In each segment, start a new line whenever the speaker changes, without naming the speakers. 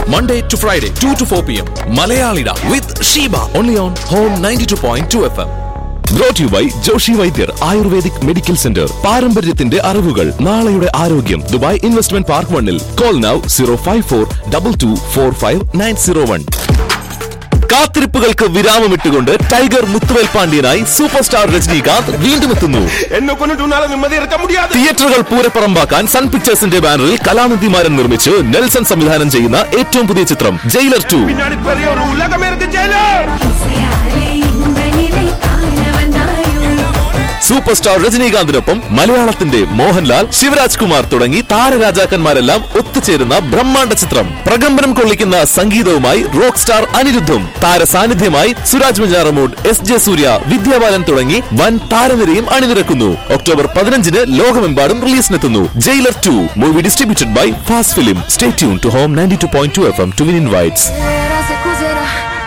Monday to Friday, 2 to 4 p.m. Malayalida with Sheba. Only on Home 92.2 FM. Brought you by Joshi Vaidyar ayurvedic medical centre പാരമ്പര്യത്തിന്റെ അറിവുകൾ നാളെയുടെ ആരോഗ്യം Dubai investment park വണ്ണിൽ call now zero five four double two four five nine zero one കാത്തിരിപ്പുകൾക്ക് വിരാമമിട്ടുകൊണ്ട് tiger Muthuvel പാണ്ഡ്യനായി super star Rajinikanth വീണ്ടും എത്തുന്നു
என்ன கொண்டுட்டு உன்னால நிம்மதி இருக்க முடியாது
തിയേറ്ററുകൾ പൂരപ്പറമ്പാക്കാൻ സൺ പിക്ചേഴ്സിന്റെ ബാനറിൽ കലാനിധിമാരൻ നിർമ്മിച്ച് നെൽസൺ സംവിധാനം ചെയ്യുന്ന ഏറ്റവും പുതിയ ചിത്രം ജയിലർ ടു
பின்னாடி பெரிய ஒரு உலகம் இருக்கு ஜெயிலர்
இசையாலே இந்த நிலை காண வந்தாயோ
സൂപ്പർ സ്റ്റാർ രജനീകാന്തിനൊപ്പം മലയാളത്തിന്റെ മോഹൻലാൽ ശിവരാജ് കുമാർ തുടങ്ങി താരരാജാക്കന്മാരെല്ലാം ഒത്തുചേരുന്ന ബ്രഹ്മാണ്ഡ ചിത്രം പ്രകമ്പനം കൊള്ളിക്കുന്ന സംഗീതവുമായി റോക്ക് സ്റ്റാർ അനിരുദ്ധും താര സാന്നിധ്യമായി സുരാജ് മഞ്ചാറമൂഡ് എസ് ജെ സൂര്യ വിദ്യാബാലൻ തുടങ്ങി വൻ താരനിരയും അണിനിരക്കുന്നു ഒക്ടോബർ പതിനഞ്ചിന് ലോകമെമ്പാടും റിലീസിനെത്തുന്നു Jailer two movie distributed by fast film stay tuned to Home ninety two point two F M to win invites
Era se cosera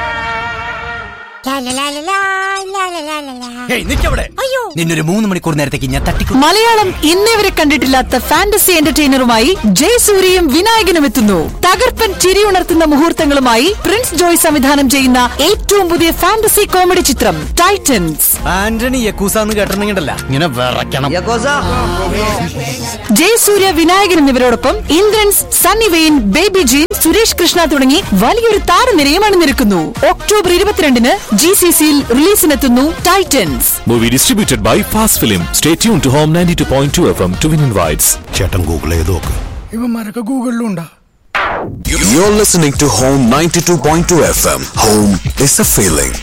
La la la la la la la la la.
Hey നിക്കവിടെ
അയ്യോ.
നിന്നൊരു മൂന്ന് മണിക്കൂർ നേരത്തേക്ക് ഞാൻ തട്ടിക്കു
മലയാളം ഇന്നേവരെ കണ്ടിട്ടില്ലാത്ത fantasy എന്റർടൈനറുമായി ജയസൂര്യയും വിനായകനും എത്തുന്നു തകർപ്പൻ ചിരിയുണർത്തുന്ന മുഹൂർത്തങ്ങളുമായി പ്രിൻസ് ജോയ് സംവിധാനം ചെയ്യുന്ന ഏറ്റവും പുതിയ ഫാന്റസി കോമഡി ചിത്രം ടൈറ്റൻസ്
ആന്റണി യക്കൂസാന്ന് കേട്ടിട്ടുണ്ടെങ്കിലല്ല ഇങ്ങനെ വിറയ്ക്കണം
ജയസൂര്യ വിനായകൻ എന്നിവരോടൊപ്പം ഇന്ദ്രൻസ് സണ്ണി വെയിൻ ബേബി ജീൻ സുരേഷ് കൃഷ്ണ തുടങ്ങി വലിയൊരു താരനിരയും അണിനിരക്കുന്നു ഒക്ടോബർ ഇരുപത്തിരണ്ടിന് ജി സി സിയിൽ റിലീസിനെത്തുന്നു Titans
movie distributed by fast film stay tuned to Home ninety two point two F M to win invites
ചേട്ടൻ ഗൂഗിൾ ചെയ്ത് നോക്ക്
ഇവന്മാരൊക്കെ ഗൂഗിളിലുണ്ടാ
You're listening to Home 92.2 FM. Home is a feeling.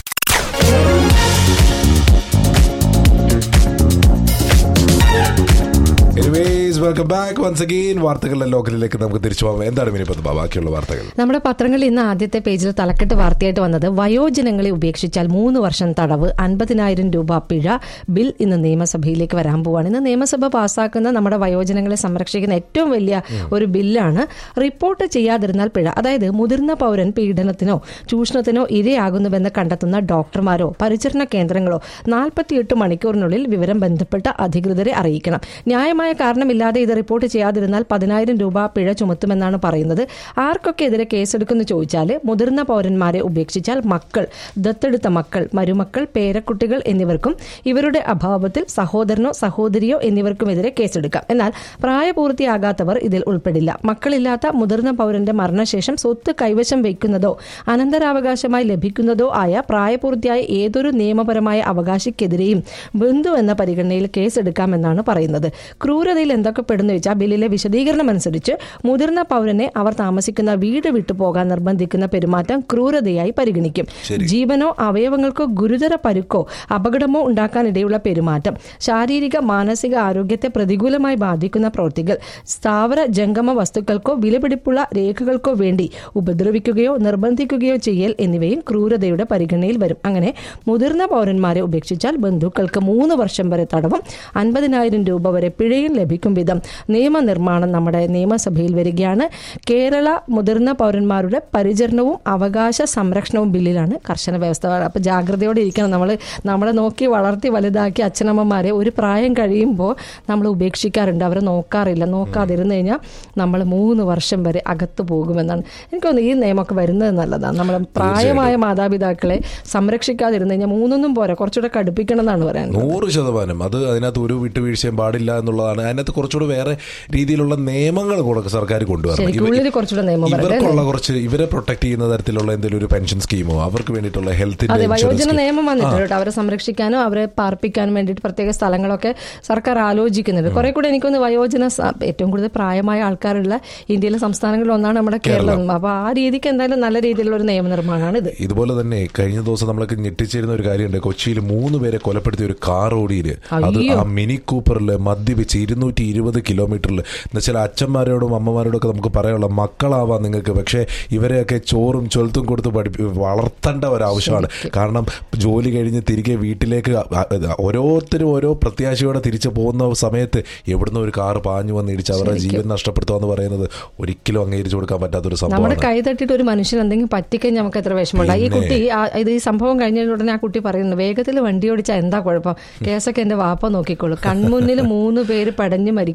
Anyways welcome back once again വാർത്തകളുടെ ലോക്കലിലേക്ക് നമുക്ക് തിരിച്ചു പോകാം എന്താണ് മിനിപ്പത്ത് ബാക്കിയുള്ള വാർത്തകൾ
നമ്മുടെ പത്രങ്ങളിൽ ഇന്ന് ആദ്യത്തെ പേജിൽ തലക്കെട്ട് വാർത്തയായിട്ട് വന്നത് വയോജനങ്ങളെ ഉപേക്ഷിച്ചാൽ മൂന്ന് വർഷം തടവ് അൻപതിനായിരം രൂപ പിഴ ബിൽ ഇന്ന് നിയമസഭയിലേക്ക് വരാൻ പോവാണ് ഇന്ന് നിയമസഭ പാസ്സാക്കുന്ന നമ്മുടെ വയോജനങ്ങളെ സംരക്ഷിക്കുന്ന ഏറ്റവും വലിയ ഒരു ബില്ലാണ് റിപ്പോർട്ട് ചെയ്യാതിരുന്നാൽ പിഴ അതായത് മുതിർന്ന പൗരൻ പീഡനത്തിനോ ചൂഷണത്തിനോ ഇരയാകുന്നുവെന്ന് കണ്ടെത്തുന്ന ഡോക്ടർമാരോ പരിചരണ കേന്ദ്രങ്ങളോ നാൽപ്പത്തിയെട്ട് മണിക്കൂറിനുള്ളിൽ വിവരം ബന്ധപ്പെട്ട അധികൃതരെ അറിയിക്കണം ന്യായമായ കാരണമില്ലാതെ ഇത് റിപ്പോർട്ട് ചെയ്യാതിരുന്നാൽ പതിനായിരം രൂപ പിഴ ചുമത്തുമെന്നാണ് പറയുന്നത് ആർക്കൊക്കെ എതിരെ കേസെടുക്കുമെന്ന് ചോദിച്ചാൽ മുതിർന്ന പൗരന്മാരെ ഉപേക്ഷിച്ചാൽ മക്കൾ ദത്തെടുത്ത മക്കൾ മരുമക്കൾ പേരക്കുട്ടികൾ എന്നിവർക്കും ഇവരുടെ അഭാവത്തിൽ സഹോദരനോ സഹോദരിയോ എന്നിവർക്കുമെതിരെ കേസെടുക്കാം എന്നാൽ പ്രായപൂർത്തിയാകാത്തവർ ഇതിൽ ഉൾപ്പെടില്ല മക്കളില്ലാത്ത മുതിർന്ന പൗരന്റെ മരണശേഷം സ്വത്ത് കൈവശം വയ്ക്കുന്നതോ അനന്തരാവകാശമായി ലഭിക്കുന്നതോ ആയ പ്രായപൂർത്തിയായ ഏതൊരു നിയമപരമായ അവകാശിക്കെതിരെയും ബന്ധു എന്ന പരിഗണനയിൽ കേസെടുക്കാമെന്നാണ് പറയുന്നത് ക്രൂരതയിൽ എന്തൊക്കെ പെടുന്നു വെച്ചാൽ ബില്ലിലെ വിശദീകരണം അനുസരിച്ച് മുതിർന്ന പൗരനെ അവർ താമസിക്കുന്ന വീട് വിട്ടു പോകാൻ നിർബന്ധിക്കുന്ന പെരുമാറ്റം ക്രൂരതയായി പരിഗണിക്കും ജീവനോ അവയവങ്ങൾക്കോ ഗുരുതര പരുക്കോ അപകടമോ ഉണ്ടാക്കാനിടയുള്ള പെരുമാറ്റം ശാരീരിക മാനസിക ആരോഗ്യത്തെ പ്രതികൂലമായി ബാധിക്കുന്ന പ്രവൃത്തികൾ സ്ഥാവര ജംഗമ വസ്തുക്കൾക്കോ വിലപിടിപ്പുള്ള രേഖകൾക്കോ വേണ്ടി ഉപദ്രവിക്കുകയോ നിർബന്ധിക്കുകയോ ചെയ്യൽ എന്നിവയും ക്രൂരതയുടെ പരിഗണനയിൽ വരും അങ്ങനെ മുതിർന്ന പൗരന്മാരെ ഉപേക്ഷിച്ചാൽ ബന്ധുക്കൾക്ക് മൂന്ന് വർഷം വരെ തടവും അൻപതിനായിരം രൂപ വരെ പിഴയും ലഭിക്കും വിധം നിയമനിർമ്മാണം നമ്മുടെ നിയമസഭയിൽ വരികയാണ് കേരള മുതിർന്ന പൗരന്മാരുടെ പരിചരണവും അവകാശ സംരക്ഷണവും ബില്ലിലാണ് കർശന വ്യവസ്ഥ അപ്പോൾ ജാഗ്രതയോടെ ഇരിക്കണം നമ്മൾ നമ്മളെ നോക്കി വളർത്തി വലുതാക്കി അച്ഛനമ്മമാരെ ഒരു പ്രായം കഴിയുമ്പോൾ നമ്മൾ ഉപേക്ഷിക്കാറുണ്ട് അവരെ നോക്കാറില്ല നോക്കാതിരുന്നു കഴിഞ്ഞാൽ നമ്മൾ മൂന്ന് വർഷം വരെ അകത്ത് പോകുമെന്നാണ് എനിക്ക് തോന്നുന്നു ഈ നിയമമൊക്കെ വരുന്നത് നല്ലതാണ് നമ്മൾ പ്രായമായ മാതാപിതാക്കളെ സംരക്ഷിക്കാതിരുന്നു കഴിഞ്ഞാൽ മൂന്നൊന്നും പോരാ കുറച്ചുകൂടെ കടുപ്പിക്കണം എന്നാണ് പറയുന്നത്
നൂറ് ശതമാനം അത് അതിനകത്ത് ഒരു വിട്ടുവീഴ്ചയും പാടില്ല എന്നുള്ളതാണ് അതിനകത്ത് കുറച്ചുകൂടി വേറെ രീതിയിലുള്ള നിയമങ്ങൾ കൂടെ സർക്കാർ കൊണ്ടുവരണം
ശരിക്കും
ഇവ-
ഉള്ളിൽ കുറച്ചുകൂടെ നിയമം വരട്ടെ
ഇവർക്കുള്ള
അല്ലേ?
കുറച്ച് ഇവരെ പ്രൊട്ടക്ട് ചെയ്യുന്ന തരത്തിലുള്ള എന്തെങ്കിലും ഒരു പെൻഷൻ സ്കീമോ അവർക്ക് വേണ്ടിയിട്ടുള്ള ഹെൽത്ത്
അതെ വയോജന നിയമം വന്നിട്ടുണ്ട് കേട്ടോ അവരെ സംരക്ഷിക്കാനും അവരെ പാർപ്പിക്കാനും വേണ്ടിയിട്ട് പ്രത്യേക സ്ഥലങ്ങളൊക്കെ സർക്കാർ ആലോചിക്കുന്നുണ്ട് കുറെ കൂടെ എനിക്കൊന്ന് വയോജന സ- ഏറ്റവും കൂടുതൽ പ്രായമായ ആൾക്കാരുള്ള ഇന്ത്യയിലെ സംസ്ഥാനങ്ങളിൽ ഒന്നാണ് നമ്മുടെ കേരളം അപ്പൊ ആ രീതിക്ക് എന്തായാലും നല്ല രീതിയിലുള്ള ഒരു നിയമനിർമ്മാണമാണ് ഇത്
ഇതുപോലെ തന്നെ കഴിഞ്ഞ ദിവസം നമ്മളൊക്കെ ഞെട്ടിച്ചിരുന്ന ഒരു കാര്യമുണ്ട് കൊച്ചിയിൽ മൂന്ന് പേരെ കൊലപ്പെടുത്തിയ ഒരു കാർ ഓടിയില് അത്
അയ്യോ.
ആ മിനി കൂപ്പറിൽ മദ്യപിച്ച് ഇരുന്നൂറ്റി ഇരുപത് കിലോമീറ്ററിൽ എന്നുവെച്ചാൽ അച്ഛന്മാരോടും അമ്മമാരോടും ഒക്കെ നമുക്ക് പറയാനുള്ള മക്കളാവാം നിങ്ങൾക്ക് പക്ഷേ ഇവരെയൊക്കെ ചോറും ചൊലുത്തും കൊടുത്ത് പഠിപ്പി വളർത്തേണ്ട ഒരാവശ്യമാണ് കാരണം ജോലി കഴിഞ്ഞ് തിരികെ വീട്ടിലേക്ക് അ- അ- ഓരോരുത്തരും ഓരോ പ്രത്യാശയോടെ തിരിച്ചു പോകുന്ന സമയത്ത് എവിടുന്ന് ഒരു കാർ പാഞ്ഞു വന്ന് ഇടിച്ച് അവരുടെ ജീവൻ നഷ്ടപ്പെടുത്തുക എന്ന് പറയുന്നത് ഒരിക്കലും അംഗീകരിച്ചു കൊടുക്കാൻ പറ്റാത്തൊരു
നമ്മുടെ
സംഭവമാണ്
കൈ തട്ടിയിട്ട് ഒരു മനുഷ്യൻ എന്തെങ്കിലും പറ്റിക്കഴിഞ്ഞാൽ നമുക്ക് എത്ര വിഷമമുണ്ടായി ഈ
പിന്നെ.
കുട്ടി ആ- ഇത് ഈ സംഭവം കഴിഞ്ഞ ഉടനെ ആ കുട്ടി പറയുന്നു വേഗത്തിൽ വണ്ടി ഓടിച്ചാൽ എന്താ കുഴപ്പം കേസൊക്കെ എന്റെ വാപ്പ നോക്കിക്കോളൂ കൺമുന്നിൽ മൂന്ന് പേര് പടഞ്ഞു മരിക്കുമ്പോൾ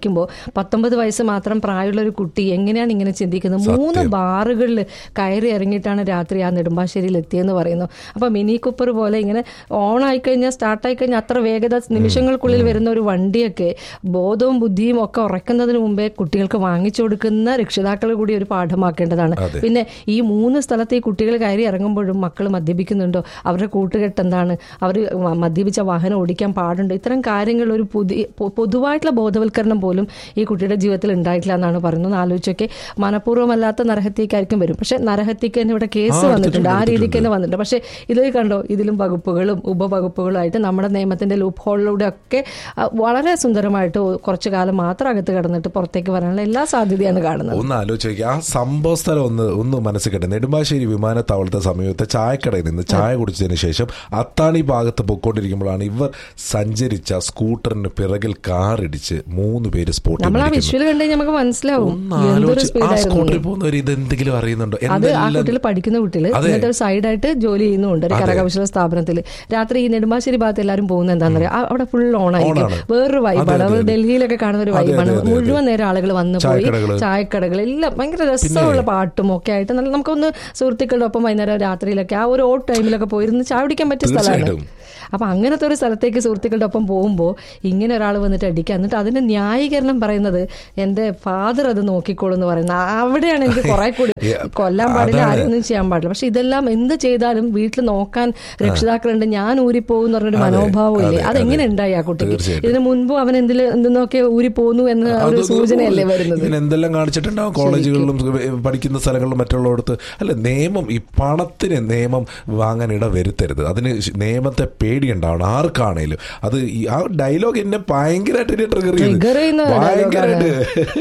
ചിന്തിക്കുമ്പോൾ പത്തൊമ്പത് വയസ്സ് മാത്രം പ്രായമുള്ള ഒരു കുട്ടി എങ്ങനെയാണ് ഇങ്ങനെ ചിന്തിക്കുന്നത് മൂന്ന് ബാറുകളിൽ കയറി ഇറങ്ങിയിട്ടാണ് രാത്രി ആ നെടുമ്പാശ്ശേരിയിൽ എത്തിയെന്ന് പറയുന്നു അപ്പൊ മിനി കൂപ്പർ പോലെ ഇങ്ങനെ ഓൺ ആയി കഴിഞ്ഞാൽ സ്റ്റാർട്ട് ആയി കഴിഞ്ഞാൽ അത്ര വേഗത നിമിഷങ്ങൾക്കുള്ളിൽ വരുന്ന ഒരു വണ്ടിയൊക്കെ ബോധവും ബുദ്ധിയും ഒക്കെ ഉറക്കുന്നതിന് മുമ്പേ കുട്ടികൾക്ക് വാങ്ങിച്ചു കൊടുക്കുന്ന രക്ഷിതാക്കൾ കൂടി ഒരു പാഠമാക്കേണ്ടതാണ് പിന്നെ ഈ മൂന്ന് സ്ഥലത്ത് ഈ കുട്ടികൾ കയറി ഇറങ്ങുമ്പോഴും മക്കൾ മദ്യപിക്കുന്നുണ്ടോ അവരുടെ കൂട്ടുകെട്ട് എന്താണ് അവർ മദ്യപിച്ച വാഹനം ഓടിക്കാൻ പാടുണ്ടോ ഇത്തരം കാര്യങ്ങൾ ഒരു പുതിയ പൊ- പൊതുവായിട്ടുള്ള ബോധവൽക്കരണം പോലും ഈ കുട്ടിയുടെ ജീവിതത്തിൽ ഉണ്ടായിട്ടില്ല എന്നാണ് പറയുന്നത് ഒന്ന് ആലോചിച്ചൊക്കെ മനഃപൂർവ്വമല്ലാത്ത നരഹത്യക്കായിരിക്കും വരും പക്ഷെ നരഹത്യക്ക് തന്നെ ഇവിടെ കേസ് വന്നിട്ടുണ്ട് ആ രീതിക്ക് തന്നെ വന്നിട്ടുണ്ട് പക്ഷെ ഇതിൽ കണ്ടോ ഇതിലും വകുപ്പുകളും ഉപവകുപ്പുകളുമായിട്ട് നമ്മുടെ നിയമത്തിന്റെ ലൂപ്പ് ഹോളിലൂടെ ഒക്കെ ആ, വളരെ സുന്ദരമായിട്ട് കുറച്ചു കാലം മാത്രം അകത്ത് കിടന്നിട്ട് പുറത്തേക്ക് വരാനുള്ള എല്ലാ സാധ്യതയാണ് കാണുന്നത്
ഒന്ന് ആലോചിച്ച് നോക്കി ആ സംഭവ സ്ഥലം ഒന്ന് ഒന്ന് മനസ്സിൽ കട്ടെ നെടുമ്പാശ്ശേരി വിമാനത്താവളത്തെ സമീപത്തെ ചായക്കടയിൽ നിന്ന് ചായ കുടിച്ചതിന് ശേഷം അത്താണി ഭാഗത്ത് പൊക്കോണ്ടിരിക്കുമ്പോഴാണ് ഇവർ സഞ്ചരിച്ച സ്കൂട്ടറിന് പിറകിൽ കാറിടിച്ച് മൂന്ന് പേര് സ്പോട്ടിൽ
നമ്മൾ ആ
മരിക്കുന്നു.
വിഷ്വൽ കണ്ടു കഴിഞ്ഞാൽ നമുക്ക് മനസ്സിലാവും
ഒന്ന്
എന്തൊരു
ആലോചിച്ച് ആ സ്കൂട്ടറിൽ
സ്പീഡായിരുന്നു
പോകുന്നവർ ഇത് എന്തെങ്കിലും അറിയുന്നുണ്ടോ
അത് ആ
എന്തെല്ലാം
കുട്ടികൾ പഠിക്കുന്ന കുട്ടികൾ
അതെ.
എന്നിട്ട് ഒരു സൈഡായിട്ട് ജോലി ചെയ്യുന്നുണ്ട് ഒരു
അതെ.
കരകൗശല സ്ഥാപനത്തിൽ രാത്രി ഈ നെടുമ്പാശ്ശേരി ഭാഗത്ത് എല്ലാവരും പോകുന്നത് എന്താണെന്ന് അറിയാം അവിടെ ഫുൾ ഓൺ ആയിരിക്കും
ഓണാണ്.
വേറൊരു
അതെ,
വൈബാണ്
അതെ,
അവർ
അതെ.
ഡൽഹിയിലൊക്കെ കാണുന്ന ഒരു
അതെ, അതെ,
വൈബാണ്
അതെ, അതെ.
മുഴുവൻ നേരം ആളുകൾ വന്നു പോയി
ചായക്കടകള്.
ചായക്കടകൾ എല്ലാം ഭയങ്കര രസമുള്ള പാട്ടും ഒക്കെ ആയിട്ട് നല്ല നമുക്കൊന്ന് സുഹൃത്തുക്കളുടെ ഒപ്പം വൈകുന്നേരം രാത്രിയിലൊക്കെ ആ ഒരു ഓട്ട് ടൈമിലൊക്കെ പോയിരുന്ന് ചായ കുടിക്കാൻ പറ്റിയ സ്ഥലമാണ്
തീർച്ചയായിട്ടും.
അപ്പൊ അങ്ങനത്തെ ഒരു സ്ഥലത്തേക്ക് സുഹൃത്തുക്കളുടെ ഒപ്പം പോകുമ്പോൾ ഇങ്ങനെ ഒരാൾ വന്നിട്ട് അടിക്കുക എന്നിട്ട് അതിന്റെ ന്യായീകരണം പറയുന്നത് എന്റെ ഫാദർ അത് നോക്കിക്കോളൂ എന്ന് പറയുന്നത് അവിടെയാണ് എനിക്ക് കുറെ കൂടി
Yeah.
കൊല്ലാൻ പാടില്ല
അതാണ്.
ആരൊന്നും ചെയ്യാൻ പാടില്ല പക്ഷെ ഇതെല്ലാം എന്ത് ചെയ്താലും വീട്ടിൽ നോക്കാൻ രക്ഷിതാക്കളുണ്ട് ഞാൻ ഊരിപ്പോകും എന്ന് പറഞ്ഞൊരു
അതെ,
മനോഭാവം ഇല്ലേ
അതെ,
അതെങ്ങനെ
അതെ.
ഉണ്ടായി ആ കുട്ടിക്ക്
തീർച്ചയായിട്ടും.
ഇതിനു മുൻപും അവൻ എന്തിൽ എന്തെന്നൊക്കെ ഊരി പോകുന്നു എന്ന ഒരു
അത്
സൂചനയല്ലേ വരുന്നത്
ഇങ്ങനെ എന്തെല്ലാം കാണിച്ചിട്ടുണ്ടാവും കോളേജുകളിലും പഠിക്കുന്ന സ്ഥലങ്ങളിലും മറ്റുള്ളടത്ത് അല്ല നിയമം ഈ പണത്തിന് നിയമം വാങ്ങാൻ ഇട വരുത്തരുത് അതിന് ശ- നിയമത്തെ പേടിയുണ്ടാവണം ആർക്കാണേലും അത് ഈ ആ ഡയലോഗ് എന്നെ ഭയങ്കരമായിട്ട് എന്നെ ട്രിഗർ
Trigger ചെയ്യുന്ന
ഭയങ്കരമായിട്ട്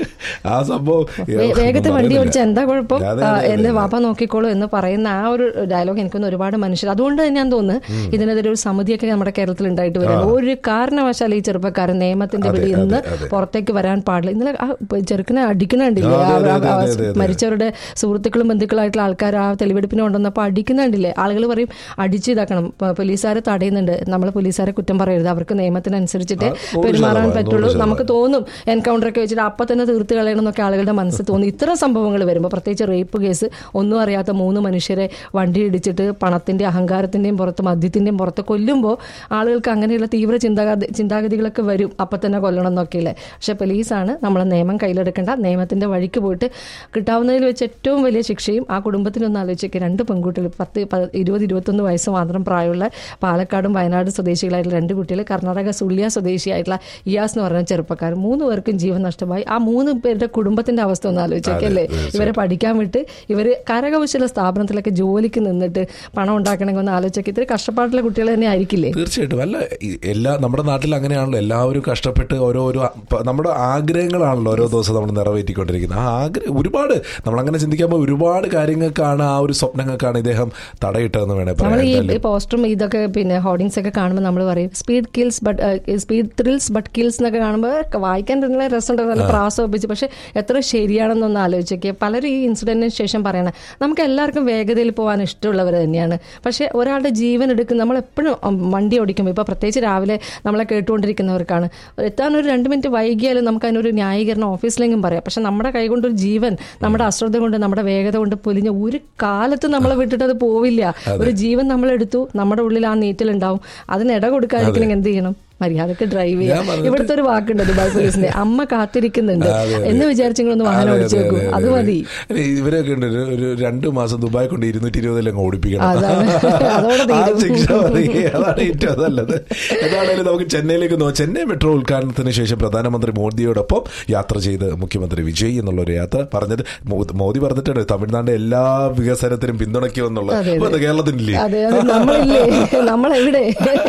ആ സംഭവം
വേ- വേഗത്തിൽ വണ്ടി
പറയുന്നില്ല.
ഓടിച്ച എന്താ കുഴപ്പം
അതെ,
ആ,
അതെ, അതെ,
എന്റെ
അതെ.
വാപ്പ നോക്കിക്കോളൂ എന്ന് പറയുന്ന ആ ഒരു ഡയലോഗ് എനിക്കൊന്ന് ഒരുപാട് മനുഷ്യർ അതുകൊണ്ട് തന്നെ ഞാൻ തോന്നുന്നു ഇതിനെതിരെ ഒരു സമിതിയൊക്കെ നമ്മുടെ കേരളത്തിൽ ഉണ്ടായിട്ട് വരിക ഒരു കാരണവശാൽ ഈ ചെറുപ്പക്കാരൻ നിയമത്തിന്റെ
അതെ,
പിടി
അതെ,
ഇന്ന്
അതെ.
പുറത്തേക്ക് വരാൻ പാടില്ല ഇന്നലെ ആ ചെറുക്കനെ അടിക്കണുണ്ടില്ലേ
അതെ, അതെ,
ആ-
അതെ,
ആ-
അതെ, അതെ, അതെ.
മരിച്ചവരുടെ സുഹൃത്തുക്കളും ബന്ധുക്കളായിട്ടുള്ള ആൾക്കാർ ആ തെളിവെടുപ്പിന് കൊണ്ടുവന്നപ്പോൾ അടിക്കുന്നുണ്ടില്ലേ ആളുകൾ പറയും അടിച്ചു ഇതാക്കണം പോലീസുകാരെ തടയുന്നുണ്ട് നമ്മൾ പോലീസുകാരെ കുറ്റം പറയരുത് അവർക്ക് നിയമത്തിനനുസരിച്ചിട്ട്
ആ, നൂറ്
പെരുമാറാൻ
ശതമാനം,
പറ്റുള്ളൂ
നൂറ്
നമുക്ക് തോന്നും എൻകൗണ്ടർ ഒക്കെ വെച്ചിട്ട് അപ്പൊ തന്നെ തീർത്ത് കളയണം എന്നൊക്കെ ആളുകളുടെ മനസ്സിൽ തോന്നി ഇത്തരം സംഭവങ്ങൾ വരുമ്പോൾ പ്രത്യേകിച്ച് റേപ്പ് കേസ് ഒന്നും അറിയാത്ത മൂന്ന് മനുഷ്യരെ വണ്ടി ഇടിച്ചിട്ട് പണത്തിന്റെ അഹങ്കാരത്തിന്റെയും പുറത്ത് മദ്യത്തിന്റെയും പുറത്ത് കൊല്ലുമ്പോൾ ആളുകൾക്ക് അങ്ങനെയുള്ള തീവ്ര ചിന്താഗതി ചിന്താഗതികളൊക്കെ വരും അപ്പൊ തന്നെ കൊല്ലണം എന്നൊക്കെയല്ലേ പക്ഷെ പോലീസാണ് നമ്മളെ നിയമം കയ്യിലെടുക്കേണ്ട നിയമത്തിന്റെ വഴിക്ക് പോയിട്ട് കിട്ടാവുന്നതിൽ വെച്ച് ഏറ്റവും വലിയ ശിക്ഷയും ആ കുടുംബത്തിനൊന്ന് ആലോചിക്കുക രണ്ട് പെൺകുട്ടികൾ പത്ത് പ- ഇരുപത് ഇരുപത്തൊന്ന് വയസ്സ് മാത്രം പ്രായമുള്ള പാലക്കാടും വയനാട് സ്വദേശികളായിട്ടുള്ള രണ്ട് കുട്ടികൾ കർണാടക സുള്ളിയ സ്വദേശിയായിട്ടുള്ള ഇയാസ് എന്ന് പറഞ്ഞ ചെറുപ്പക്കാർ മൂന്ന് പേർക്കും ജീവൻ നഷ്ടമായി ആ മൂന്ന് പേരുടെ കുടുംബത്തിന്റെ അവസ്ഥ ഒന്ന് ആലോചിച്ചല്ലേ ഇവരെ പഠിക്കാൻ വിട്ട് ഇവര് കരകൗശല സ്ഥാപനത്തിലൊക്കെ ജോലിക്ക് നിന്നിട്ട് പണം ഉണ്ടാക്കണമെങ്കിൽ ഒന്ന് ആലോചിച്ചൊക്കെ ഇത്തിരി കഷ്ടപ്പാട്ടുള്ള കുട്ടികൾ തന്നെ ആയിരിക്കില്ലേ
തീർച്ചയായിട്ടും അല്ല ഈ എല്ലാ നമ്മുടെ നാട്ടിൽ അങ്ങനെയാണല്ലോ എല്ലാവരും കഷ്ടപ്പെട്ട് ഓരോരോ പ- നമ്മുടെ ആഗ്രഹങ്ങളാണല്ലോ ഓരോ ദിവസം നമ്മൾ നിറവേറ്റിക്കൊണ്ടിരിക്കുന്നത് ആ ആഗ്രഹം ഒരുപാട് നമ്മൾ അങ്ങനെ ചിന്തിക്കുമ്പോൾ ഒരുപാട് കാര്യങ്ങൾക്കാണ് ആ ഒരു സ്വപ്നങ്ങൾക്കാണ് ഇദ്ദേഹം തടയിട്ടതെന്ന് വേണേ
നമ്മൾ
പറയാം
ഈ
എന്തായാലും
പോസ്റ്ററും ഇതൊക്കെ പിന്നെ ഹോർഡിങ്സ് ഒക്കെ കാണുമ്പോൾ നമ്മൾ പറയും speed kills but speed thrills but kills എന്നൊക്കെ കാണുമ്പോൾ വായിക്കാൻ തന്നെ രസമുണ്ട് നല്ല പ്രാസം ഒപ്പിച്ച് പക്ഷെ എത്ര ശരിയാണെന്നൊന്ന് ആലോചിക്കുക പലരും ഈ ഇൻസിഡന്റിന് ശേഷം പറയണം നമുക്ക് എല്ലാവർക്കും വേഗതയിൽ പോകാൻ ഇഷ്ടമുള്ളവർ തന്നെയാണ് പക്ഷെ ഒരാളുടെ ജീവൻ എടുക്കുന്ന നമ്മൾ എപ്പോഴും വണ്ടി ഓടിക്കുമ്പോൾ ഇപ്പോൾ പ്രത്യേകിച്ച് രാവിലെ നമ്മളെ കേട്ടുകൊണ്ടിരിക്കുന്നവർക്കാണ് എത്താൻ ഒരു രണ്ട് മിനിറ്റ് വൈകിയാലും നമുക്ക് അതിനൊരു ന്യായീകരണം ഓഫീസിലെങ്കിലും പറയാം പക്ഷെ നമ്മുടെ കൈ കൊണ്ടൊരു ജീവൻ നമ്മുടെ അശ്രദ്ധ കൊണ്ട് നമ്മുടെ വേഗത കൊണ്ട് പൊലിഞ്ഞ ഒരു കാലത്ത് നമ്മളെ വിട്ടിട്ട് അത് പോവില്ല ഒരു ജീവൻ നമ്മൾ എടുത്തു നമ്മുടെ ഉള്ളിൽ ആ നീറ്റലുണ്ടാവും അതിന് ഇട കൊടുക്കാതിരിക്കണമെങ്കിൽ എന്ത് ചെയ്യണം മര്യാദക്ക് ഡ്രൈവ്
ഞാൻ
ചെയ്യാം
പറഞ്ഞിട്ട്
ഇവിടുത്തെ ഒരു വാക്കുണ്ട് ദുബായ് പോലീസിന്റെ അമ്മ കാത്തിരിക്കുന്നുണ്ട്
അതെ, അതെ.
എന്ന് വിചാരിച്ചെങ്കിലും വാഹനം
അതെ,
ഓടിച്ചു
അതെ,
വെക്കും
അതെ,
അത്
അതെ.
മതി
അല്ല, ഇവരൊക്കെ ഉണ്ട് ഒരു- ഒരു രണ്ടു മാസം ദുബായ് കൊണ്ട് ഇരുന്നൂറ്റി ഇരുപതിലങ്ങ് ഓടിപ്പിക്കണം
അതാണ്. അതോടെ
ആ
തീരും.
ശിക്ഷ മതി അതാണ് ഏറ്റവും നല്ലത് എന്താണേലും നമുക്ക് ചെന്നൈയിലേക്ക് നോക്കാം ചെന്നൈ മെട്രോ ഉദ്ഘാടനത്തിന് ശേഷം പ്രധാനമന്ത്രി മോദിയോടൊപ്പം യാത്ര ചെയ്ത് മുഖ്യമന്ത്രി വിജയ് എന്നുള്ള ഒരു യാത്ര പറഞ്ഞത് മോ- മോദി പറഞ്ഞിട്ടുണ്ട് തമിഴ്നാട് എല്ലാ വികസനത്തിനും പിന്തുണയ്ക്കുമെന്നുള്ള
അതെ,
അപ്പൊ
അതെ.
അത് കേരളത്തിനില്ലേ
അതെ അതെ നമ്മളില്ലേ നമ്മളെവിടെ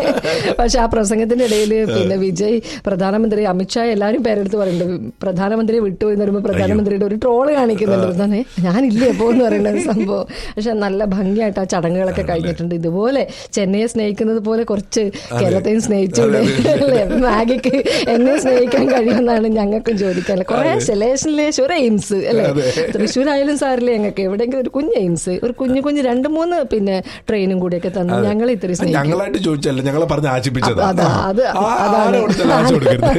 പക്ഷെ ആ പ്രസംഗത്തിന്റെ ഇടയിൽ പിന്നെ വിജയ് പ്രധാനമന്ത്രി അമിത്ഷാ എല്ലാരും പേരെടുത്ത് പറയുന്നുണ്ട് പ്രധാനമന്ത്രിയെ വിട്ടു എന്ന് പറയുമ്പോൾ പ്രധാനമന്ത്രിയുടെ ഒരു ട്രോള് കാണിക്കുന്നുണ്ട് തന്നെ ഞാനില്ലേ എപ്പോ എന്ന് പറയുന്ന ഒരു സംഭവം പക്ഷെ നല്ല ഭംഗിയായിട്ട് ആ ചടങ്ങുകളൊക്കെ കഴിഞ്ഞിട്ടുണ്ട് ഇതുപോലെ ചെന്നൈയെ സ്നേഹിക്കുന്നത് പോലെ കുറച്ച് കേരളത്തെയും സ്നേഹിച്ചൂടെ അല്ലേ മാഗിക്ക് എന്നെ സ്നേഹിക്കാൻ കഴിയുമെന്നാണ് ഞങ്ങൾക്കും ചോദിക്കാൻ കുറെ സെലേഷൻ ലേശം ഒരു എയിംസ് അല്ലേ തൃശ്ശൂരായാലും സാറില്ലേ ഞങ്ങൾക്ക് എവിടെയെങ്കിലും ഒരു കുഞ്ഞ് എയിംസ് ഒരു കുഞ്ഞു കുഞ്ഞ് രണ്ട് മൂന്ന് പിന്നെ ട്രെയിനും കൂടിയൊക്കെ തന്നു ഞങ്ങൾ ഇത്തിരി സ്നേഹിക്കും
ഞങ്ങളായിട്ട് ചോദിച്ചല്ല ഞങ്ങളെ പറഞ്ഞ് ആശിപ്പിച്ചത്
അതാ അത്
ആരെ കൊടുത്താലും കാശ് കൊടുക്കരുത്.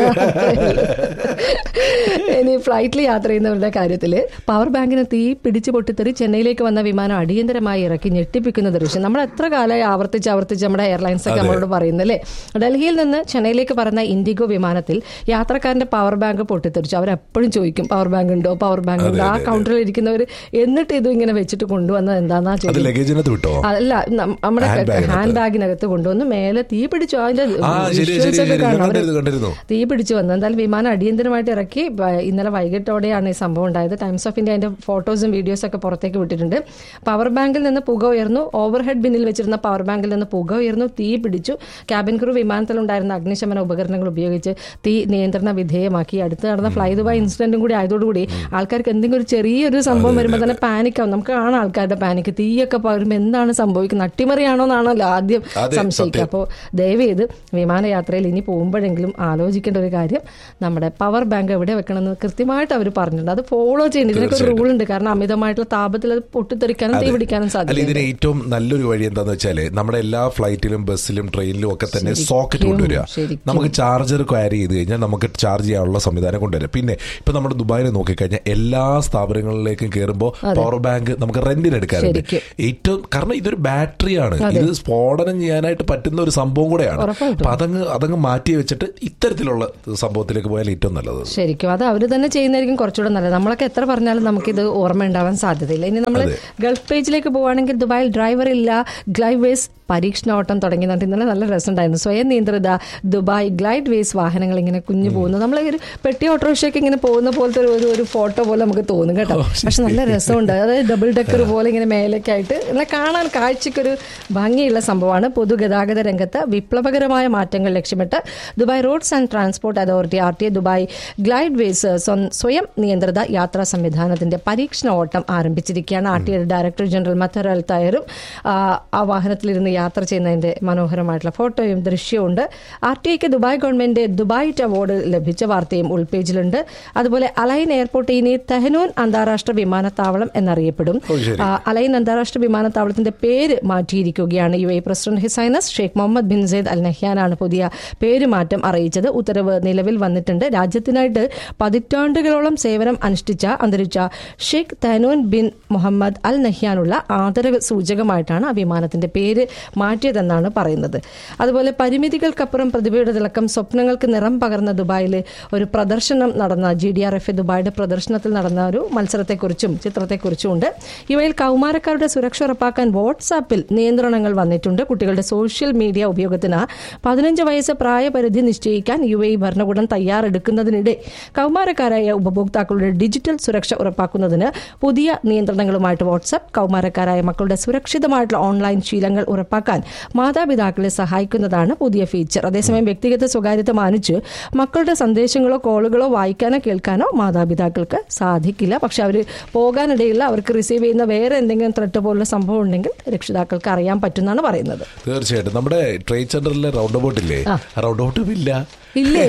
ഇനി ഫ്ലൈറ്റിൽ യാത്ര ചെയ്യുന്നവരുടെ കാര്യത്തിൽ പവർ ബാങ്കിന് തീ പിടിച്ചു പൊട്ടിത്തെറി ചെന്നൈയിലേക്ക് വന്ന വിമാനം അടിയന്തരമായി ഇറക്കി ഞെട്ടിപ്പിക്കുന്ന ദൃശ്യം നമ്മൾ എത്ര കാലമായി ആവർത്തിച്ച് ആവർത്തിച്ച് നമ്മുടെ എയർലൈൻസ് ഒക്കെ
അതെ.
നമ്മളോട് പറയുന്നല്ലേ ഡൽഹിയിൽ നിന്ന് ചെന്നൈയിലേക്ക് പറയുന്ന ഇൻഡിഗോ വിമാനത്തിൽ യാത്രക്കാരന്റെ പവർ ബാങ്ക് പൊട്ടിത്തെറിച്ചു അവരെപ്പോഴും ചോദിക്കും പവർ ബാങ്ക് ഉണ്ടോ പവർ ബാങ്ക്
അതെ,
ഉണ്ടോ ആ
അതെ,
കൗണ്ടറിൽ ഇരിക്കുന്നവർ എന്നിട്ട് ഇത് ഇങ്ങനെ വെച്ചിട്ട് കൊണ്ടുവന്നത് എന്താന്നാ
അത്
ചോദിക്കും
ലഗേജിനകത്ത് വിട്ടോ
അല്ല നം- നമ്മുടെ
Hand bag നകത്ത്.
ഹാൻഡ് ബാഗിനകത്ത് കൊണ്ടുവന്ന് മേലെ തീ പിടിച്ചു അതിന്റെ
ആ, ശരി,
visuals
ശരി,
ഒക്കെ
ശരി.
കാണാം. അവര്
കണ്ടിരുന്നു, കണ്ടിരുന്നു.
തീ പിടിച്ചു വന്നു എന്തായാലും വിമാനം അടിയന്തരമായിട്ട് ഇറക്കി വ- ഇന്നലെ വൈകിട്ടോടെയാണ് ഈ സംഭവം ഉണ്ടായത് ടൈംസ് ഓഫ് ഇന്ത്യ അതിന്റെ ഫോട്ടോസും വീഡിയോസും ഒക്കെ പുറത്തേക്ക് വിട്ടിട്ടുണ്ട് പവർ ബാങ്കിൽ നിന്ന് പുക ഉയർന്നു ഓവർ ഹെഡ് ബിന്നിൽ വെച്ചിരുന്ന പവർ ബാങ്കിൽ നിന്ന് പുക ഉയർന്നു തീ പിടിച്ചു ക്യാബിൻ ക്രൂ വിമാനത്തിലുണ്ടായിരുന്ന അഗ്നിശമന ഉപകരണങ്ങൾ ഉപയോഗിച്ച് തീ നിയന്ത്രണ വിധേയമാക്കി അടുത്ത് നടന്ന ഫ്ലൈ ദുബായ് ഇൻസിഡന്റും കൂടി ആയതോടുകൂടി ആൾക്കാർക്ക് എന്തെങ്കിലും ഒരു ചെറിയൊരു സംഭവം വരുമ്പോൾ തന്നെ പാനിക് ആവും നമുക്ക് കാണാം ആൾക്കാരുടെ പാനിക് തീയൊക്കെ പകരുമ്പോൾ എന്താണ് സംഭവിക്കുന്നത് അട്ടിമറിയാണോ എന്നാണല്ലോ ആദ്യം
അതെ,
സംശയിക്കുക
സത്യം.
അപ്പോൾ ദയവേത് വിമാനയാത്രയിൽ ഇനി പോകുമ്പോഴെങ്കിലും ആലോചിക്കേണ്ട ഒരു കാര്യം നമ്മുടെ പവർ ബാങ്ക് എവിടെ വെക്കണമെന്ന് കൃത്യമായിട്ട് അവർ പറഞ്ഞിട്ടുണ്ട് അത് ഫോളോ ചെയ്യണം ഇതിനൊക്കെ ഒരു റൂൾ ഉണ്ട് കാരണം അമിതമായിട്ടുള്ള താപത്തിൽ അത് പൊട്ടിത്തെറിക്കാനും തീ
അതെ.
പിടിക്കാനും
അല്ല
സാധ്യത
ഇതിന് ഏറ്റവും നല്ലൊരു വഴി എന്താന്ന് വെച്ചാല് നമ്മുടെ എല്ലാ ഫ്ലൈറ്റിലും ബസ്സിലും ട്രെയിനിലും ഒക്കെ തന്നെ
ശരിക്കും,
സോക്കറ്റ് കൊണ്ടുവരിക
ശരിക്കും.
നമുക്ക് ചാർജർ ക്വാരി ചെയ്ത് കഴിഞ്ഞാൽ നമുക്ക് ചാർജ് ചെയ്യാനുള്ള സംവിധാനം കൊണ്ടുവരിക പിന്നെ ഇപ്പൊ നമ്മുടെ ദുബായിൽ നോക്കിക്കഴിഞ്ഞാൽ എല്ലാ സ്ഥാപനങ്ങളിലേക്കും കയറുമ്പോൾ പവർ ബാങ്ക് നമുക്ക് റെന്റിന് എടുക്കാറുണ്ട്
ശരിക്കും.
ഏറ്റവും കാരണം ഇതൊരു ബാറ്ററിയാണ് ഇത് സ്ഫോടനം ചെയ്യാനായിട്ട് പറ്റുന്ന ഒരു സംഭവം കൂടെയാണ്
ഉറപ്പായിട്ടും.
അപ്പൊ അതങ്ങ് അതങ്ങ് മാറ്റി വെച്ചിട്ട് ഇത്തരത്തിലുള്ള സംഭവത്തിലേക്ക് പോയാൽ ഏറ്റവും നല്ലത്
ശരിക്കും അത് അവർ തന്നെ ചെയ്യുന്നതായിരിക്കും കുറച്ചുകൂടെ നല്ലത് നമ്മളൊക്കെ എത്ര പറഞ്ഞാലും നമുക്കിത് ഓർമ്മ ഉണ്ടാവാൻ സാധ്യതയില്ല ഇനി നമ്മൾ
അതെ.
ഗൾഫ് പേജിലേക്ക് പോവുകയാണെങ്കിൽ ദുബായിൽ ഡ്രൈവർ ഇല്ല ഗ്ലൈവേസ് പരീക്ഷണോട്ടം തുടങ്ങി എന്നിട്ട് ഇന്നലെ നല്ല രസമുണ്ടായിരുന്നു സ്വയം നിയന്ത്രിത ദുബായ് ഗ്ലൈഡ് വേസ് വാഹനങ്ങൾ ഇങ്ങനെ കുഞ്ഞു പോകുന്നു നമ്മൾ ഒരു പെട്ടി ഓട്ടോറിക്ഷയൊക്കെ ഇങ്ങനെ പോകുന്ന പോലത്തെ ഒരു- ഒരു ഒരു ഫോട്ടോ പോലെ നമുക്ക് തോന്നും കേട്ടോ പക്ഷെ നല്ല രസമുണ്ട് അതായത് ഡബിൾ ഡെക്കർ പോലെ ഇങ്ങനെ മേലേക്കായിട്ട് നല്ല കാണാൻ കാഴ്ചക്കൊരു ഭംഗിയുള്ള സംഭവമാണ് പൊതുഗതാഗത രംഗത്ത് വിപ്ലവകരമായ മാറ്റങ്ങൾ ലക്ഷ്യമിട്ട് Dubai roads and transport authority R T Dubai glide ways സ്വ- സ്വയം നിയന്ത്രിത യാത്രാ സംവിധാനത്തിന്റെ പരീക്ഷണ ഓട്ടം ആരംഭിച്ചിരിക്കുകയാണ് R T director general Mattar al തയറും ആ, ആ വാഹനത്തിലിരുന്ന് യാത്ര ചെയ്യുന്നതിന്റെ മനോഹരമായിട്ടുള്ള ഫോട്ടോയും ദൃശ്യവും ഉണ്ട് ആർ ടി ഐക്ക് ദുബായ് ഗവൺമെന്റ് ദുബായ് അവാർഡ് ലഭിച്ച വാർത്തയും ഉൾപേജിലുണ്ട് അതുപോലെ അലൈൻ എയർപോർട്ട് ഇനി തെഹനൂൻ അന്താരാഷ്ട്ര വിമാനത്താവളം എന്നറിയപ്പെടും
ഓ, ശരി.
ആ, അലൈൻ അന്താരാഷ്ട്ര വിമാനത്താവളത്തിന്റെ പേര് മാറ്റിയിരിക്കുകയാണ് U A president his highness Sheikh Mohammed bin Zayed al നഹ്യാനാണ് പുതിയ പേരുമാറ്റം അറിയിച്ചത് ഉത്തരവ് നിലവിൽ വന്നിട്ടുണ്ട് രാജ്യത്തിനായിട്ട് പതിറ്റാണ്ടുകളോളം സേവനം അനുഷ്ഠിച്ച അന്തരിച്ച Sheikh Tanoon bin Mohammed al നഹ്യാനുള്ള ആദരവ് സൂചകമായിട്ടാണ് ആ വിമാനത്തിന്റെ പേര് മാറ്റിയതെന്നാണ് പറയുന്നത് അതുപോലെ പരിമിതികൾക്കപ്പുറം പ്രതിഭയുടെ തിളക്കം സ്വപ്നങ്ങൾക്ക് നിറം പകർന്ന ദുബായിൽ ഒരു പ്രദർശനം നടന്ന ജി ഡി ആർ എഫ് ദുബായിയുടെ പ്രദർശനത്തിൽ നടന്ന ഒരു മത്സരത്തെക്കുറിച്ചും ചിത്രത്തെക്കുറിച്ചും ഉണ്ട് ഇവയിൽ കൗമാരക്കാരുടെ സുരക്ഷ ഉറപ്പാക്കാൻ വാട്സാപ്പിൽ നിയന്ത്രണങ്ങൾ വന്നിട്ടുണ്ട് കുട്ടികളുടെ സോഷ്യൽ മീഡിയ ഉപയോഗത്തിന് പതിനഞ്ച് വയസ്സ് പ്രായപരിധി നിശ്ചയിക്കാൻ യു എ ഭരണകൂടം തയ്യാറെടുക്കുന്നതിനിടെ കൗമാരക്കാരായ ഉപഭോക്താക്കളുടെ ഡിജിറ്റൽ സുരക്ഷ ഉറപ്പാക്കുന്നതിന് പുതിയ നിയന്ത്രണങ്ങളുമായിട്ട് വാട്സാപ്പ് കൗമാരക്കാരായ മക്കളുടെ സുരക്ഷിതമായിട്ടുള്ള ഓൺലൈൻ ശീലങ്ങൾ ഉറപ്പാക്കാൻ മാതാപിതാക്കളെ സഹായിക്കുന്നതാണ് പുതിയ ഫീച്ചർ അതേസമയം വ്യക്തിഗത സ്വകാര്യത മാനിച്ച് മക്കളുടെ സന്ദേശങ്ങളോ കോളുകളോ വായിക്കാനോ കേൾക്കാനോ മാതാപിതാക്കൾക്ക് സാധിക്കില്ല പക്ഷെ അവർ പോകാനിടയില്ല അവർക്ക് റിസീവ് ചെയ്യുന്ന വേറെ എന്തെങ്കിലും ത്രെട്ട് പോലുള്ള സംഭവം ഉണ്ടെങ്കിൽ രക്ഷിതാക്കൾക്ക് അറിയാൻ പറ്റുമെന്നാണ് പറയുന്നത്
തീർച്ചയായിട്ടും നമ്മുടെ ട്രേഡ് സെന്ററിലെ റൗണ്ട് അബൌട്ട് ഇല്ലേ
ആ.
റൗണ്ട് അബൌട്ടും ഇല്ല
ഇല്ലേ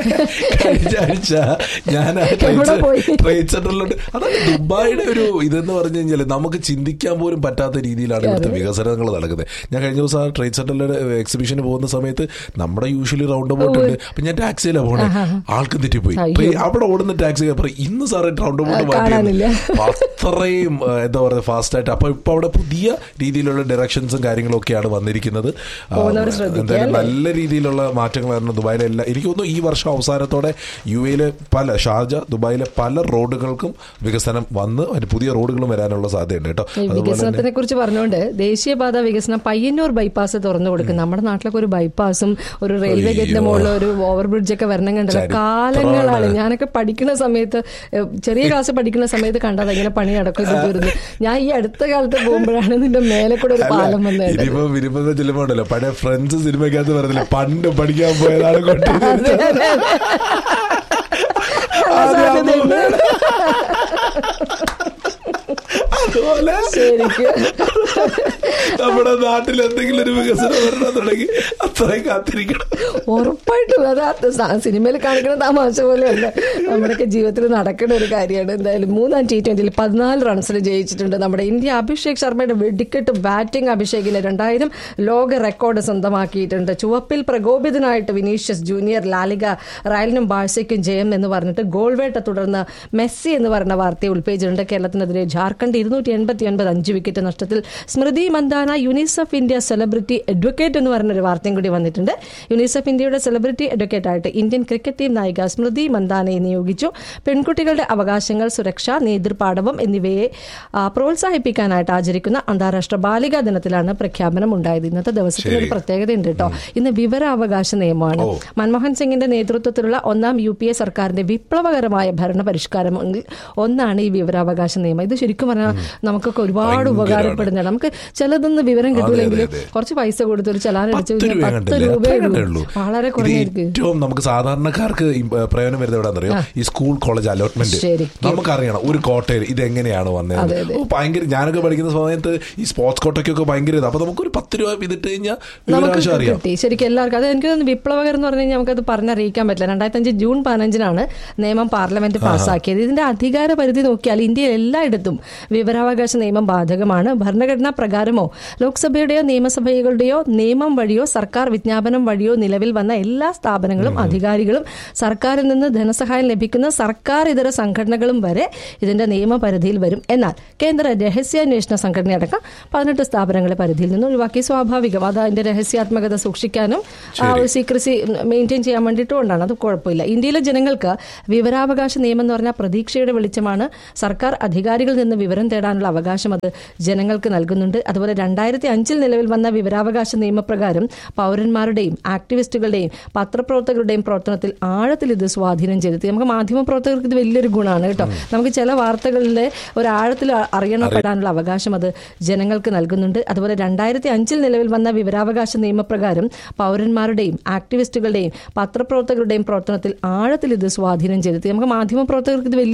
കഴിഞ്ഞ ആഴ്ച ഞാൻ ആ
എവിടെ പോയി?
ട്രേഡ് സെന്ററിലോട്ട് അതാണ് ദുബായിയുടെ ഒരു ഇതെന്ന് പറഞ്ഞു കഴിഞ്ഞാൽ നമുക്ക് ചിന്തിക്കാൻ പോലും പറ്റാത്ത രീതിയിലാണ് ഇവിടുത്തെ വികസനങ്ങൾ നടക്കുന്നത് ഞാൻ കഴിഞ്ഞ ദിവസം ആ ട്രേഡ് സെന്ററിലെ എക്സിബിഷന് പോകുന്ന സമയത്ത് നമ്മുടെ യൂഷ്വലി റൗണ്ട് അബൌട്ട് ഉണ്ട് അപ്പൊ ഞാൻ ടാക്സിയിലാണ് പോണേ ആൾക്ക് തെറ്റിപ്പോയി
അയ്യോ.
അപ്പൊ ഈ അവിടെ ഓടുന്ന ടാക്സി പറയും ഇന്ന് സാറേ റൗണ്ട് അബൌട്ട്
ആ, കാണാനില്ല.
അത്രയും ആ, എന്താ പറയുക ഫാസ്റ്റ് ആയിട്ട് അപ്പൊ ഇപ്പൊ അവിടെ പുതിയ രീതിയിലുള്ള ഡയറക്ഷൻസും കാര്യങ്ങളും ഒക്കെയാണ് വന്നിരിക്കുന്നത് ആ,
പോകുന്നവർ ശ്രദ്ധിക്കുക,
എന്തായാലും
അല്ലേ?
നല്ല രീതിയിലുള്ള മാറ്റങ്ങളാണ് ദുബായിലെ എല്ലാ എനിക്ക് തോന്നുന്നു ഈ വർഷം അവസാനത്തോടെ യു എയിലെ പല ഷാർജ ദുബായിലെ പല റോഡുകൾക്കും വികസനം വന്ന് അതിന് പുതിയ റോഡുകളും വരാനുള്ള സാധ്യതയുണ്ട് കേട്ടോ
ഈ
അതുപോലെ
വികസനത്തിനെ
തന്നെ
കുറിച്ച് പറഞ്ഞുകൊണ്ട് ദേശീയപാത വികസനം പയ്യന്നൂർ ബൈപ്പാസ് തുറന്നു കൊടുക്കും നമ്മുടെ നാട്ടിലൊക്കെ ഒരു ബൈപ്പാസും ഒരു റെയിൽവേ ഗേറ്റിന്റെ
അയ്യോ.
മുകളിൽ ഒരു ഓവർ ബ്രിഡ്ജ് ഒക്കെ വരണം കണ്ടല്ലോ
ചരിത്രമാണ്.
കാലങ്ങളാണ് ഞാനൊക്കെ പഠിക്കുന്ന സമയത്ത് ഏഹ്, ചെറിയ ക്ലാസ് പഠിക്കുന്ന സമയത്ത് കണ്ടത് ഇങ്ങനെ പണി നടക്കും ഇത് തീർന്നു ഞാൻ ഈ അടുത്ത കാലത്ത് പോകുമ്പോഴാണ് നിന്റെ മേലെ കൂടെ ഒരു
അല്ല,
പാലം വന്നത്
ഇനിയിപ്പോ വിരുമ്പ ചെല്ലുമ്പോ ഉണ്ടല്ലോ പഴയ ഫ്രണ്ട്സ് സിനിമയ്ക്കകത്ത് പറഞ്ഞില്ല പണ്ട് പഠിക്കാൻ പോയതാണ് കൊണ്ടിരുന്നത്
സാധ്യതയുണ്ട്.
അതുപോലെ
ശരിക്കും
നമ്മുടെ നാട്ടിൽ എന്തെങ്കിലും ഒരു വികസനം വരണം തുടങ്ങി അത്രയും കാത്തിരിക്കണം
ഉറപ്പായിട്ടും അത് ആ സ- സിനിമയിൽ കാണിക്കുന്ന തമാശ പോലെയല്ല നമ്മുടെയൊക്കെ ജീവിതത്തിൽ നടക്കുന്ന ഒരു കാര്യമാണ് എന്തായാലും മൂന്നാം ടി ട്വന്റിയിൽ പതിനാല് റൺസിന് ജയിച്ചിട്ടുണ്ട് നമ്മുടെ ഇന്ത്യ അഭിഷേക് ശർമ്മയുടെ വെടിക്കെട്ട് ബാറ്റിംഗ് അഭിഷേകിന് രണ്ടായിരം ലോക റെക്കോർഡ് സ്വന്തമാക്കിയിട്ടുണ്ട് ചുവപ്പിൽ പ്രകോപിതനായിട്ട് വിനീഷ്യസ് ജൂനിയർ ലാലിക റയലിനും ബാഴ്സയ്ക്കും ജയം എന്ന് പറഞ്ഞിട്ട് ഗോൾ വേട്ട തുടർന്ന് മെസ്സി എന്ന് പറഞ്ഞ വാർത്തയെ ഉൾപ്പെട്ടിട്ടുണ്ട് കേരളത്തിനെതിരെ ജാർഖണ്ഡ് ഇരുന്നൂറ്റി എൺപത്തി ഒൻപത് അഞ്ച് വിക്കറ്റ് നഷ്ടത്തിൽ Smriti Mandhana UNICEF India celebrity advocate എന്ന് പറഞ്ഞൊരു വാർത്തയും കൂടി വന്നിട്ടുണ്ട് യുനിസെഫ് ഇന്ത്യയുടെ സെലിബ്രിറ്റി അഡ്വക്കേറ്റ് ആയിട്ട് ഇന്ത്യൻ ക്രിക്കറ്റ് ടീം നായിക സ്മൃതി മന്ദാനയെ നിയോഗിച്ചു പെൺകുട്ടികളുടെ അവകാശങ്ങൾ സുരക്ഷ നേതൃപാടവം എന്നിവയെ ആ, പ്രോത്സാഹിപ്പിക്കാനായിട്ട് ആചരിക്കുന്ന അന്താരാഷ്ട്ര ബാലികാ ദിനത്തിലാണ് പ്രഖ്യാപനം ഉണ്ടായത് ഇന്നത്തെ ദിവസത്തിന് ഒരു പ്രത്യേകതയുണ്ട് കേട്ടോ ഇന്ന് വിവരാവകാശ നിയമമാണ് മൻമോഹൻ സിംഗിന്റെ നേതൃത്വത്തിലുള്ള ഒന്നാം യു പി എ സർക്കാരിന്റെ വിപ്ലവകരമായ ഭരണ പരിഷ്കാരങ്ങളിൽ ഒന്നാണ് ഈ വിവരാവകാശ നിയമം ഇത് ശരിക്കും പറഞ്ഞാൽ നമുക്കൊക്കെ ഒരുപാട്
ഭയങ്കരാണ്.
ഉപകാരപ്പെടുന്നതാണ് നമുക്ക് ചിലതൊന്നും വിവരം കിട്ടൂലെങ്കിൽ
അതെ.
കുറച്ച് പൈസ കൊടുത്ത് ഒരു ചലാൻ അടിച്ചു
പത്ത് രൂപ
കഴിഞ്ഞാൽ പത്ത്
കണ്ടില്ലേ?
രൂപയേ
അത്രേ
ഉള്ളൂ
ഉള്ളൂ.
വളരെ
ഇത്
കുറഞ്ഞായിരിക്കും
ഏറ്റവും നമുക്ക് സാധാരണക്കാർക്ക് ഈ, ഏ, പ്രയോജനം വരുന്നത് എവിടെയാണെന്നറിയോ ഈ സ്കൂൾ കോളേജ് അലോട്ട്മെന്റ്
ശരിക്കും.
നമുക്കറിയണം ഒരു കോട്ടയിൽ ഇത് എങ്ങനെയാണ് വന്നത്
അതെ, അതെ.
ഓ, ഭയങ്കര ഞാനൊക്കെ പഠിക്കുന്ന സമയത്ത് ഈ സ്പോർട്സ് കോട്ടയ്ക്കൊക്കെ ഭയങ്കര ഇത് അപ്പൊ നമുക്കൊരു പത്ത് രൂപ ഇതിട്ട് കഴിഞ്ഞാൽ
നമുക്ക്
വിവരാവകാശം അറിയാം
കിട്ടി ശരിക്കും എല്ലാവർക്കും അത് എനിക്ക് തോന്നുന്നു വിപ്ലവകരം എന്ന് പറഞ്ഞു കഴിഞ്ഞാൽ നമുക്കത് പറഞ്ഞറിയിക്കാൻ പറ്റില്ല രണ്ടായിരത്തി അഞ്ച് ജൂൺ പതിനഞ്ചിനാണ് നിയമം പാർലമെന്റ് പാസ്സാക്കിയത് ഇതിന്റെ അധികാര പരിധി നോക്കിയാൽ ഇന്ത്യയിൽ എല്ലായിടത്തും വിവരാവകാശ നിയമം ബാധകമാണ് ഭരണഘടനാ പ്രകാരമോ ലോക്സഭയുടെയോ നിയമസഭകളുടെയോ നിയമം വഴിയോ സർക്കാർ വിജ്ഞാപനം വഴിയോ നിലവിൽ വന്ന എല്ലാ സ്ഥാപനങ്ങളും അധികാരികളും സർക്കാരിൽ നിന്ന് ധനസഹായം ലഭിക്കുന്ന സർക്കാർ ഇതര സംഘടനകളും വരെ ഇതിന്റെ നിയമപരിധിയിൽ വരും എന്നാൽ കേന്ദ്ര രഹസ്യാന്വേഷണ സംഘടനയടക്കം പതിനെട്ട് സ്ഥാപനങ്ങളെ പരിധിയിൽ നിന്ന് ഒഴിവാക്കി സ്വാഭാവികം അത് അതിന്റെ രഹസ്യാത്മകത സൂക്ഷിക്കാനും ആ ഒരു സീക്രസി മെയിൻറ്റെയിൻ ചെയ്യാൻ വേണ്ടിയിട്ടും കൊണ്ടാണ് അത് കുഴപ്പമില്ല ഇന്ത്യയിലെ ജനങ്ങൾക്ക് വിവരാവകാശ നിയമം എന്ന് പറഞ്ഞാൽ പ്രതീക്ഷയുടെ വെളിച്ചമാണ് സർക്കാർ അധികാരികളിൽ നിന്ന് വിവരം തേടാനുള്ള അവകാശം അത് ജനങ്ങൾക്ക് നൽകുന്നുണ്ട് അതുപോലെ രണ്ടായിരത്തി അഞ്ചിൽ നിലവിൽ വന്ന വിവരാവകാശ നിയമപ്രകാരം പൗരന്മാരുടെയും ആക്ടിവിസ്റ്റുകളുടെയും പത്രപ്രവർത്തകരുടെയും പ്രവർത്തനത്തിൽ ആഴത്തിൽ ഇത് സ്വാധീനം ചെലുത്തി നമുക്ക് മാധ്യമപ്രവർത്തകർക്ക് ഇത് വലിയൊരു ഗുണമാണ് കേട്ടോ നമുക്ക് ചില വാർത്തകളിലെ ഒരു ആഴത്തിൽ അറിയണപ്പെടാനുള്ള അവകാശം അത് ജനങ്ങൾക്ക് നൽകുന്നുണ്ട് അതുപോലെ രണ്ടായിരത്തി അഞ്ചിൽ നിലവിൽ വന്ന വിവരാവകാശ നിയമപ്രകാരം പൗരന്മാരുടെയും ആക്ടിവിസ്റ്റുകളുടെയും പത്രപ്രവർത്തകരുടെയും പ്രവർത്തനത്തിൽ ആഴത്തിൽ ഇത് സ്വാധീനം ചെലുത്തി നമുക്ക് മാധ്യമപ്രവർത്തകർക്ക് ഇത് വലിയ